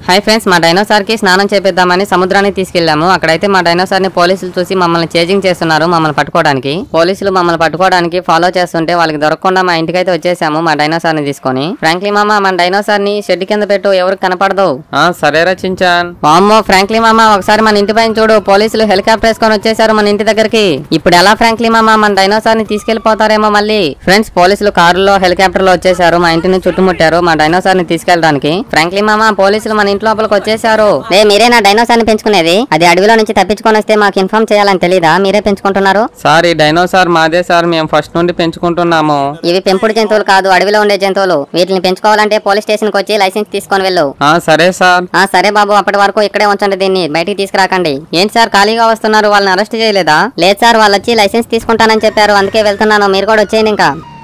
hi friends మా dinosaur కి స్నానం చేపిద్దామని సముద్రానికి తీసుకెళ్లాము అక్కడైతే మా డైనోసార్ ని పోలీసులు చూసి మమ్మల్ని చేజింగ్ చేస్తున్నారు మమ్మల్ని పట్టుకోవడానికి పోలీసులు మమ్మల్ని పట్టుకోవడానికి ఫాలో చేస్తుంటే వాళ్ళకి దొరకకుండా మా ఇంటికైతే వచ్చేసాము మా డైనోసార్ ని తీసుకొని ఫ్రాంక్లీ మామ మన డైనోసార్ ని షెడ్ కింద పెట్టు ఎవరికి కనపడదు ఆ సరేరా చించాన్ వామ్మో ఫ్రాంక్లీ మామ ఒకసారి మన ఇంటి పైన చూడు పోలీసులు హెలికాప్టర్ వేసుకొని వచ్చేసారు మన ఇంటి దగ్గరికి ఇప్పుడు ఎలా ఫ్రాంక్లీ మామ మన డైనోసార్ ని తీసుకెళ్లిపోతారేమో మళ్ళీ ఫ్రెండ్స్ పోలీసులు కారులో హెలికాప్టర్ లో వచ్చేసారు మా ఇంటిని చుట్టుముట్టారు మా డైనోసార్ ని తీసుకెళ్ళడానికి ఫ్రాంక్లీ మామ పోలీసులు మన ఇంటి లోపలికి వచ్చేసారు రే మీరే నా డైనోసార్ ని పెంచుకునేది అది అడవిలో నుంచి తప్పించుకొని వస్తే మాకు ఇన్ఫార్మ్ చేయాలని తెలీదా మీరే పెంచుకుంటున్నారు సార్ ఈ డైనోసార్ మాదే సార్ మేము ఫస్ట్ నుండి పెంచుకుంటున్నాము ఇవి పెంపుడు జంతువులు కాదు అడవిలో ఉండే జంతువులు వీటిని పెంచుకోవాలంటే పోలీస్ స్టేషన్ కి వచ్చి లైసెన్స్ తీసుకొని వెళ్ళు ఆ సరే సార్ ఆ సరే బాబు అప్పటి వరకు ఇక్కడే ఉంచండి దీన్ని బయటికి తీసుకురాకండి ఏంటి సార్ ఖాళీగా వస్తున్నారు వాళ్ళని అరెస్ట్ చేయలేదా లేదు సార్ వాళ్ళు వచ్చి లైసెన్స్ తీసుకుంటానని చెప్పారు అందుకే వెళ్తున్నాను మీరు కూడా వచ్చేయండి ఇంకా